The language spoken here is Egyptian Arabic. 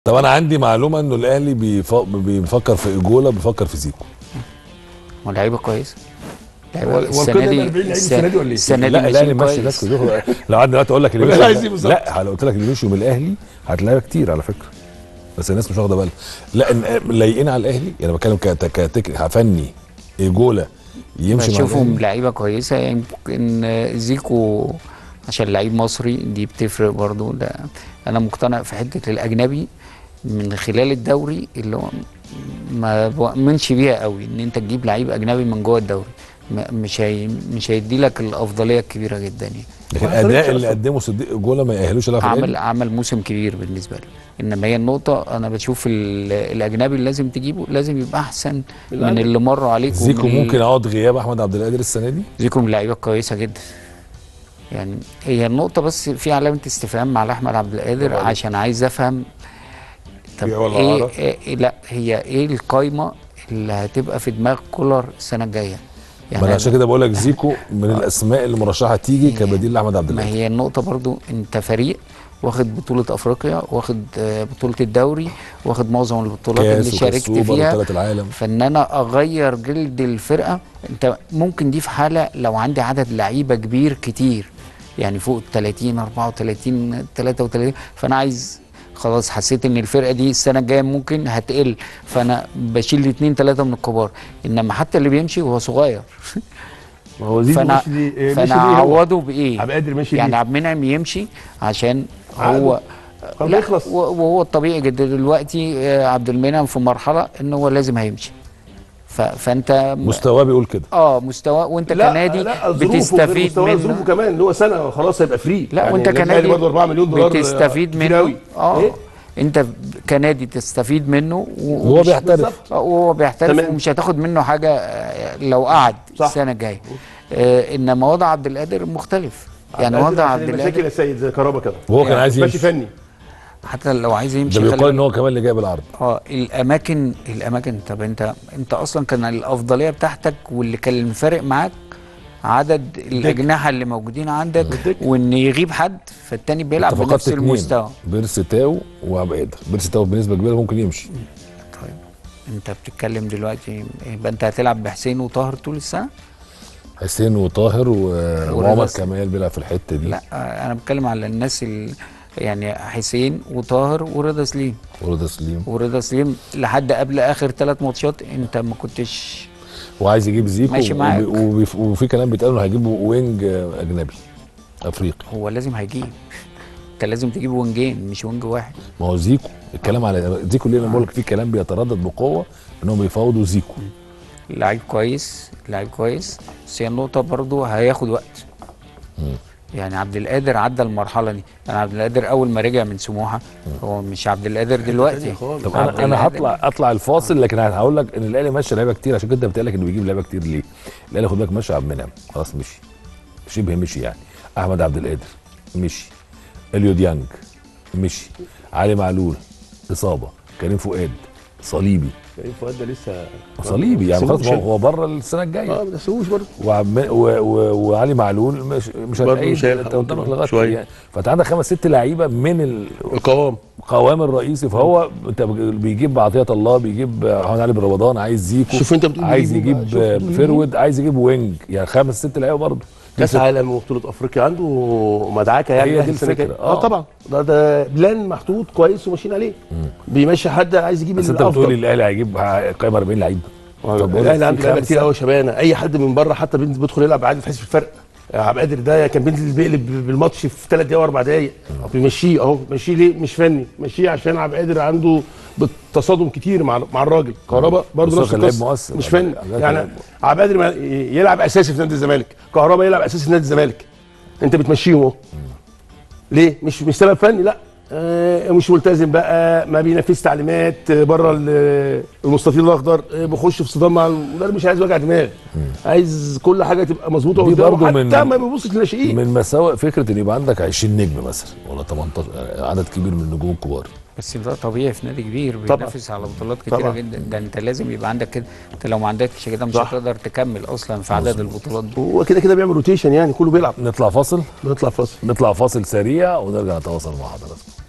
طب انا عندي معلومه انه الاهلي بيف- بيفكر في ايجولا بيفكر في زيكو ما لعيبه كويسه هو- هو الكل ده 40 لعيب السنة دي ولا إيه؟ السنه دي لا الاهلي ماشيين ماشي كويس. ناس كتير لو قعدنا دلوقتي اقول لك اللي ولا مشي- عايز إيه بالظبط؟ لا لو قلت لك اللي مشوا من الاهلي هتلاقيها كتير على فكره بس الناس مش واخده بالها لا إن- لايقين على الاهلي يعني بتكلم كت- كتك فني ايجولا يمشي مع بشوفهم الأهلي. لعيبه كويسه يمكن زيكو عشان لعيب مصري دي بتفرق برضو ده انا مقتنع في حته الاجنبي من خلال الدوري اللي هو ما بؤمنش بيها قوي ان انت تجيب لعيب اجنبي من جوه الدوري ما- مش هي مش هيدي لك الافضليه الكبيره جدا يعني لكن ما حصلتش الاداء اللي أصلاً. قدمه صديق ايجولا ما يأهلوش يلعب في عمل الأهلي. عمل موسم كبير بالنسبه له انما هي النقطه انا بشوف ال- الاجنبي اللي لازم تجيبه لازم يبقى احسن من العادي. اللي مروا عليك زيكو ومن- ممكن يقعد غياب احمد عبد القادر السنه دي زيكو من اللعيبه كويسه جدا يعني هي النقطة بس في علامة استفهام مع أحمد عبد القادر طبعاً. عشان عايز أفهم طب بيع ولا إيه, عرض؟ إيه لا هي إيه القايمة اللي هتبقى في دماغ كولر السنة الجاية ما انا عشان كده بقول لك زيكو من الاسماء اللي مرشحه تيجي كبديل لاحمد عبد ما القادر هي النقطة برضو أنت فريق واخد بطولة أفريقيا واخد آه، بطولة الدوري واخد معظم البطولات اللي كاس وكاس شاركت سوبر فيها وثلاث العالم فان انا اغير جلد الفرقه انت ممكن دي في حاله لو عندي عدد لعيبه كبير كتير يعني فوق ال 30 34 33 فانا عايز خلاص حسيت ان الفرقه دي السنه الجايه ممكن هتقل فانا بشيل اثنين ثلاثه من الكبار انما حتى اللي بيمشي وهو صغير ما هو زيزو فانا مشي ليه- إيه، مشي فانا ليه هو؟ اعوضه بايه؟ عبد القادر مشي يعني ليه؟ عبد المنعم يمشي عشان عقده. هو طب لا يخلص. و- وهو الطبيعي جدا دلوقتي آه، عبد المنعم في مرحله ان هو لازم هيمشي ف... فانت م- مستواه بيقول كده اه مستوى وانت لا كنادي لا ظروفه غير بتستفيد مستواه، ظروفه منه كمان اللي هو سنه خلاص هيبقى فري لا وانت النادي كنادي برضه 4 مليون دولار بتستفيد كتير منه أوي. اه إيه؟ انت كنادي تستفيد منه و- وهو ومش- بيحترف آه، وهو بيحترف تمام. ومش هتاخد منه حاجه آه، لو قعد صح. السنه الجايه آه انما وضع عبد القادر مختلف يعني وضع عبد المشاكل القادر يا سيد زي كهربا كده وهو كان عايز ماشي يمشي فني حتى لو عايز يمشي ده خلي بيقال ان بالك. هو كمان اللي جايب العرض اه الاماكن الاماكن طب انت انت اصلا كان الافضليه بتاعتك واللي كان فارق معاك عدد الاجنحه اللي موجودين عندك وان يغيب حد فالتاني بيلعب انت فقدت بنفس اتنين المستوى بيرس تاو وعبد القادر بيرس تاو بنسبه كبيره ممكن يمشي طيب انت بتتكلم دلوقتي يبقى انت هتلعب بحسين وطاهر طول السنه؟ حسين وطاهر و- وعمر بس. كمال بيلعب في الحته دي لا آه، انا بتكلم على الناس ال... يعني حسين وطاهر ورضا سليم ورضا سليم ورضا سليم لحد قبل اخر ثلاث ماتشات انت ما كنتش وعايز يجيب زيكو ماشي معاك. وبي- وبي- وفي كلام بيتقال انه هيجيب وينج اجنبي افريقي هو لازم هيجيب انت لازم تجيب وينجين مش وينج واحد ما هو زيكو الكلام على زيكو اللي انا بقول لك في كلام بيتردد بقوه انهم بيفاوضوا زيكو لعيب كويس لعيب كويس بس هي النقطة برضه هياخد وقت يعني عبد القادر عدى المرحلة دي يعني عبد القادر أول ما رجع من سموحة هو مش عبد القادر دلوقتي طب عبد انا انا القادر- هطلع اطلع الفاصل لكن هقول لك ان الاهلي ماشي لعيبه كتير عشان كده بتقول لك انه بيجيب لعيبه كتير ليه؟ الاهلي خد بالك ماشي عبد المنعم خلاص مشي شبه مشي يعني احمد عبد القادر مشي اليو ديانج مشي علي معلول اصابه كريم فؤاد صليبي كريم فؤاد ده لسه صليبي يعني خلاص سيبوش هو بره السنه الجايه اه ما تسووش برضه وعم و و وعلي معلول مش مش برضه هتلاقيه مش هيلحق انت قدامك طبعاً. لغايه شوية. يعني فانت عندك خمس ست لعيبه من ال- القوام القوام الرئيسي فهو انت بيجيب بعطيه الله بيجيب محمد علي بن رمضان عايز زيكو شوف انت بتقول عايز بيجيبوا يجيب بقى، شوف بيجيبوا. فيرود عايز يجيب وينج يعني خمس ست لعيبه برضه كاس عالم وبطوله افريقيا عنده مدعكه يعني هي دي الأهلي السنة الفكرة. الجاية. آه. اه طبعا ده ده بلان محطوط كويس وماشيين عليه بيمشي حد عايز يجيب بس انت بتقول لي الافضل الاهلي هيجيب قايمه 40 لعيب طب بقول لك الاهلي عنده في لعيبه خمسة- كتير قوي شبانه اي حد من بره حتى بينزل بيدخل يلعب عادي تحس بالفرق عبد القادر ده كان بينزل بيقلب بالماتش في ثلاث دقايق واربع دقايق بيمشيه اهو مشيه ليه مش فني مشيه عشان عبد القادر عنده تصادم كتير مع مع الراجل كهربا برضه بس هو نفس كان لعيب القصه مؤثر. مش فني عبد القادر يعني لعيب عبد القادر ما- يلعب اساسي في نادي الزمالك كهربا يلعب اساسي في نادي الزمالك انت بتمشيهم اهو ليه مش مش سبب فني لا آه، مش ملتزم بقى ما بينفذش تعليمات آه، بره ال- المستطيل الاخضر آه، بيخش في صدام مع المدرب مش عايز وجع دماغ عايز كل حاجه تبقى مظبوطه دي قدامه برضه حتى من- ما بيبصش للناشئين من مساوئ فكره ان يبقى عندك 20 نجم مثلا ولا 18 عدد كبير من النجوم الكبار بس ده طبيعي في نادي كبير طبعا. بينافس على بطولات كتيرة طبعا. جدا ده انت لازم يبقى عندك كده انت لو ما عندكش كده مش صح. هتقدر تكمل اصلا في عدد البطولات دي هو كده كده بيعمل روتيشن يعني كله بيلعب نطلع فاصل نطلع فاصل نطلع فاصل سريع ونرجع نتواصل مع حضراتكم